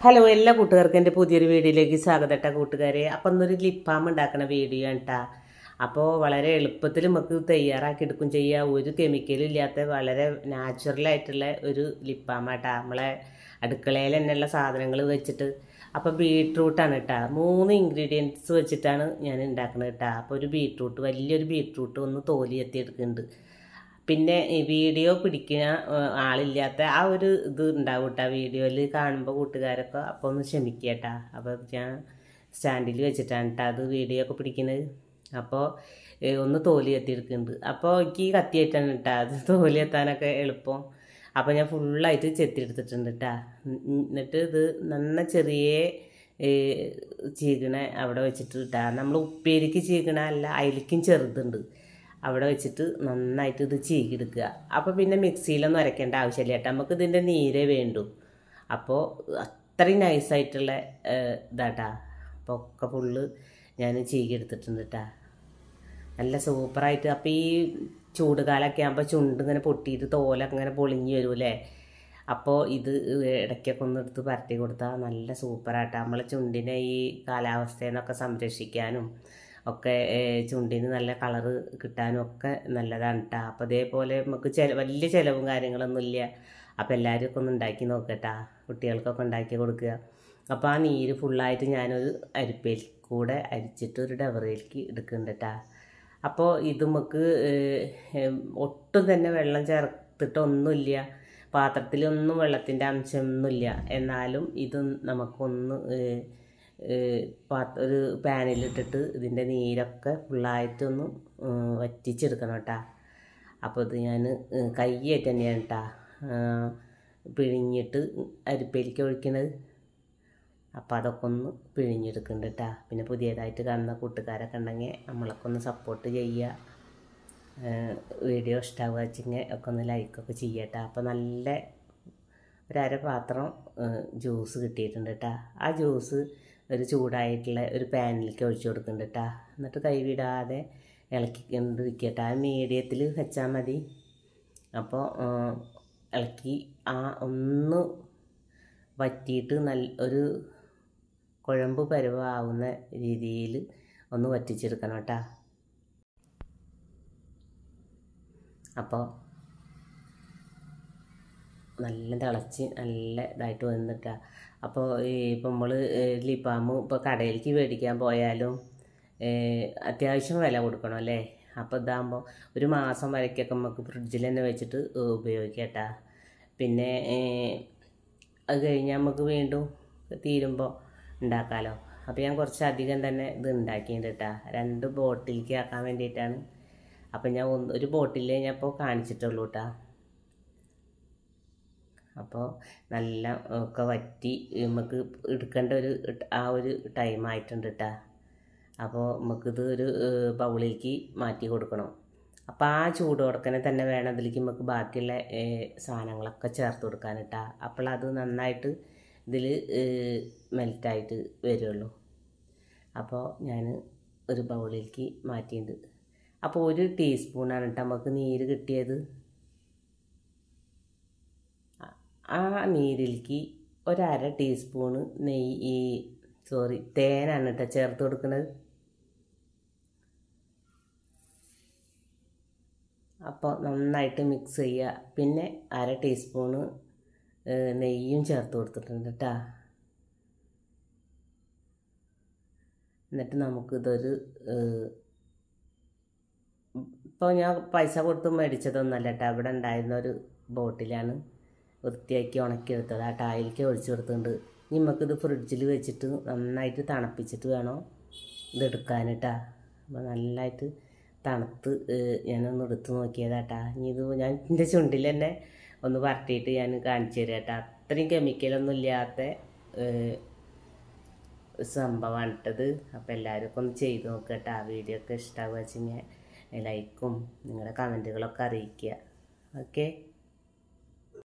hello എല്ലാ കൂട്ടുകാർക്കും എൻ്റെ പുതിയൊരു വീഡിയോയിലേക്ക് സ്വാഗതം കേട്ടോ കൂട്ടുകാരെ അപ്പം ഇന്നൊരു ലിപ്പാം ഉണ്ടാക്കുന്ന വീഡിയോ ആണ് കേട്ടോ അപ്പോൾ വളരെ എളുപ്പത്തിൽ നമുക്ക് തയ്യാറാക്കി എടുക്കും ചെയ്യാം ഒരു കെമിക്കലും ഇല്ലാത്ത വളരെ നാച്ചുറലായിട്ടുള്ള ഒരു ലിപ്പാമാട്ടാ നമ്മളെ അടുക്കളയിൽ തന്നെയുള്ള സാധനങ്ങൾ വെച്ചിട്ട് അപ്പോൾ ബീട്രൂട്ടാണ് കേട്ടോ മൂന്ന് ഇൻഗ്രീഡിയൻസ് വെച്ചിട്ടാണ് ഞാൻ ഉണ്ടാക്കുന്നത് കേട്ടോ അപ്പോൾ ഒരു ബീട്രൂട്ട് വലിയൊരു ബീട്രൂട്ട് ഒന്ന് തോലി എത്തി എടുക്കുന്നുണ്ട് പിന്നെ ഈ വീഡിയോ പിടിക്കുന്ന ഏഹ്, ആളില്ലാത്ത ആ ഒരു ഇത് ഉണ്ടാവും കേട്ടോ വീഡിയോയിൽ കാണുമ്പോൾ കൂട്ടുകാരൊക്കെ അപ്പോൾ ഒന്ന് ക്ഷമിക്കുക കേട്ടോ അപ്പോൾ ഞാൻ സ്റ്റാൻഡിൽ വെച്ചിട്ടാണ് കേട്ടോ അത് വീഡിയോ ഒക്കെ പിടിക്കുന്നത് അപ്പോൾ ഏഹ്, ഒന്ന് തോലി എത്തിയെടുക്കുന്നുണ്ട് അപ്പോൾ എനിക്ക് ഈ കത്തിയായിട്ടാണ് കേട്ടോ അത് തോലി എത്താനൊക്കെ എളുപ്പം അപ്പോൾ ഞാൻ ഫുള്ളായിട്ട് ചെത്തിയെടുത്തിട്ടുണ്ട് കേട്ടോ എന്നിട്ട് ഇത് നന്ന ചെറിയ ഏഹ്, ചീകണ അവിടെ വെച്ചിട്ട് കേട്ടോ നമ്മൾ ഉപ്പേരിക്ക് ചീകണ അല്ല അതിലേക്കും ചെറുതുണ്ട് അവിടെ വെച്ചിട്ട് നന്നായിട്ട് ഇത് ചീകിയെടുക്കുക അപ്പോൾ പിന്നെ മിക്സിയിലൊന്നും അരയ്ക്കേണ്ട ആവശ്യമില്ല കേട്ടോ നമുക്ക് ഇതിൻ്റെ നീരേ വേണ്ടു അപ്പോൾ അത്രയും നൈസായിട്ടുള്ള ഇതാട്ടാ അപ്പോൾ ഒക്കെ ഫുള്ള് ഞാൻ ചീകിയെടുത്തിട്ടുണ്ട് കേട്ടാ നല്ല സൂപ്പറായിട്ട് അപ്പോൾ ഈ ചൂട് കാലമൊക്കെ ആകുമ്പോൾ ചുണ്ട് ഇങ്ങനെ പൊട്ടിയിട്ട് തോലൊക്കെ ഇങ്ങനെ പൊളിഞ്ഞ് വരൂലേ അപ്പോൾ ഇത് ഇടയ്ക്കൊക്കെ ഒന്ന് എടുത്ത് പരട്ടി കൊടുത്താൽ നല്ല സൂപ്പറായിട്ട് നമ്മളെ ചുണ്ടിനെ ഈ കാലാവസ്ഥയിൽ നിന്നൊക്കെ സംരക്ഷിക്കാനും ഒക്കെ ഏഹ്, ചുണ്ടിന് നല്ല കളറ് കിട്ടാനും ഒക്കെ നല്ലതാണ് കേട്ടോ അപ്പോൾ അതേപോലെ നമുക്ക് ചില വലിയ ചിലവും കാര്യങ്ങളൊന്നും ഇല്ല അപ്പോൾ എല്ലാവരും ഒക്കെ ഒന്ന് ഉണ്ടാക്കി നോക്കട്ടാ കുട്ടികൾക്കൊക്കെ ഉണ്ടാക്കി കൊടുക്കുക അപ്പോൾ ആ നീര് ഫുള്ളായിട്ട് ഞാനൊരു അരിപ്പയിൽ കൂടെ അരിച്ചിട്ട് ഒരു ഡബറയിലേക്ക് എടുക്കുന്നുണ്ട് കേട്ടോ അപ്പോൾ ഇത് നമുക്ക് ഏഹ്, ഏഹ്, ഒട്ടും തന്നെ വെള്ളം ചേർത്തിട്ടൊന്നുമില്ല പാത്രത്തിലൊന്നും വെള്ളത്തിൻ്റെ അംശമൊന്നുമില്ല എന്നാലും ഇത് നമുക്കൊന്ന് ഏഹ്, ഏഹ്, പാത്ര ഒരു പാനിലിട്ടിട്ട് ഇതിൻ്റെ നീരൊക്കെ ഫുള്ളായിട്ടൊന്ന് ഏഹ്, വറ്റിച്ചെടുക്കണം കേട്ടോ അപ്പോൾ ഇത് ഞാൻ കൈയായിട്ട് തന്നെയാണ് കേട്ടോ പിഴിഞ്ഞിട്ട് അരിപ്പയിലേക്ക് ഒഴിക്കണത് അപ്പോൾ അതൊക്കെ ഒന്ന് പിഴിഞ്ഞെടുക്കുന്നുണ്ട് കേട്ടോ പിന്നെ പുതിയതായിട്ട് കാണുന്ന കൂട്ടുകാരൊക്കെ ഉണ്ടെങ്കിൽ നമ്മളൊക്കെ ഒന്ന് സപ്പോർട്ട് ചെയ്യുക ഏഹ് വീഡിയോ ഇഷ്ടമാവുക വെച്ചെങ്കിൽ ഒക്കെ ഒന്ന് ലൈക്കൊക്കെ ചെയ്യട്ടോ അപ്പോൾ നല്ല ഒരര പാത്രം ഏഹ് ജ്യൂസ് കിട്ടിയിട്ടുണ്ട് കേട്ടോ ആ ജ്യൂസ് ഒരു ചൂടായിട്ടുള്ള ഒരു പാനിലേക്ക് ഒഴിച്ചു കൊടുക്കുന്നുണ്ട് കേട്ടോ എന്നിട്ട് കൈവിടാതെ ഇളക്കി കൊണ്ടിരിക്കട്ടെ ആ മീഡിയത്തിൽ വെച്ചാൽ മതി അപ്പോൾ ഏഹ് ഇളക്കി ആ ഒന്ന് വറ്റിയിട്ട് നല്ല ഒരു കുഴമ്പ് പരുവാവുന്ന രീതിയിൽ ഒന്ന് വറ്റിച്ചെടുക്കണം കേട്ടോ അപ്പോൾ നല്ല തിളച്ച് നല്ല ഇതായിട്ട് വന്നിട്ടാ അപ്പോൾ ഈ ഇപ്പം നമ്മൾ ലിപ്പാമ് ഇപ്പോൾ കടയിലേക്ക് മേടിക്കാൻ പോയാലും ഏഹ്, അത്യാവശ്യം വില കൊടുക്കണം അല്ലേ അപ്പോൾ ഇതാകുമ്പോൾ ഒരു മാസം വരയ്ക്കൊക്കെ നമുക്ക് ഫ്രിഡ്ജിൽ തന്നെ വെച്ചിട്ട് ഉപയോഗിക്കാം കേട്ടാ പിന്നെ ഏഹ്, അത് കഴിഞ്ഞാൽ നമുക്ക് വീണ്ടും തീരുമ്പോൾ ഉണ്ടാക്കാമല്ലോ അപ്പോൾ ഞാൻ കുറച്ച് അധികം തന്നെ ഇത് ഉണ്ടാക്കിയിട്ടുണ്ട് കേട്ടോ രണ്ട് ബോട്ടിലേക്ക് ആക്കാൻ വേണ്ടിയിട്ടാണ് അപ്പം ഞാൻ ഒന്ന് ഒരു ബോട്ടിലേ ഞാൻ ഇപ്പോൾ കാണിച്ചിട്ടുള്ളൂ കേട്ടോ അപ്പോൾ നല്ല ഒക്കെ വറ്റി നമുക്ക് എടുക്കേണ്ട ഒരു ആ ഒരു ടൈം ആയിട്ടുണ്ട് കേട്ടോ അപ്പോൾ നമുക്കിത് ഒരു ഏഹ്, ബൗളിലേക്ക് മാറ്റി കൊടുക്കണം അപ്പോൾ ആ ചൂടോടക്കനെ തന്നെ വേണം അതിലേക്ക് നമുക്ക് ബാക്കിയുള്ള ഏഹ്, സാധനങ്ങളൊക്കെ ചേർത്ത് കൊടുക്കാൻ കേട്ടോ അപ്പോൾ അത് നന്നായിട്ട് ഇതിൽ മെൽറ്റായിട്ട് വരുള്ളൂ അപ്പോൾ ഞാൻ ഒരു ബൗളിലേക്ക് മാറ്റിയിട്ടുണ്ട് അപ്പോൾ ഒരു ടീസ്പൂണാണ് കേട്ടോ നമുക്ക് നീര് കിട്ടിയത് ആ- ആ നീരിലേക്ക് ഒരര ടീസ്പൂണ് നെയ്യ് ഈ സോറി തേനാണ് കേട്ടോ ചേർത്ത് കൊടുക്കുന്നത് അപ്പോൾ നന്നായിട്ട് മിക്സ് ചെയ്യുക പിന്നെ അര ടീസ്പൂണ് ഏഹ്, നെയ്യും ചേർത്ത് കൊടുത്തിട്ടുണ്ട് കേട്ടോ എന്നിട്ട് നമുക്കിതൊരു ഏഹ്, ഇപ്പോൾ ഞാൻ പൈസ കൊടുത്ത് മേടിച്ചതൊന്നല്ല കേട്ടോ അവിടെ ഉണ്ടായിരുന്ന ഒരു ബോട്ടിലാണ് വൃത്തിയാക്കി ഉണക്കിയെടുത്തത് ആ ടായിലേക്ക് ഒഴിച്ചു കൊടുത്തിട്ടുണ്ട് ഇനി നമുക്കിത് ഫ്രിഡ്ജിൽ വെച്ചിട്ട് നന്നായിട്ട് തണുപ്പിച്ചിട്ട് വേണം ഇത് എടുക്കാൻ കേട്ടാ അപ്പോൾ നല്ലതായിട്ട് തണുത്ത് ഏഹ്, ഞാനൊന്ന് എടുത്ത് നോക്കിയതാട്ടാ ഇനി ഇത് ഞാൻ എൻ്റെ ചുണ്ടിൽ തന്നെ ഒന്ന് വരട്ടിയിട്ട് ഞാൻ കാണിച്ചു തരാം കേട്ടോ അത്രയും കെമിക്കലൊന്നും ഇല്ലാത്ത ഏഹ്, സംഭവമാണ് ഇട്ടത് അപ്പോൾ എല്ലാവരും ഒന്ന് ചെയ്ത് നോക്കട്ടെ ആ വീഡിയോ ഒക്കെ ഇഷ്ടമാവുക വെച്ച് കഴിഞ്ഞാൽ ലൈക്കും നിങ്ങളുടെ കമൻറ്റുകളൊക്കെ അറിയിക്കുക ഓക്കെ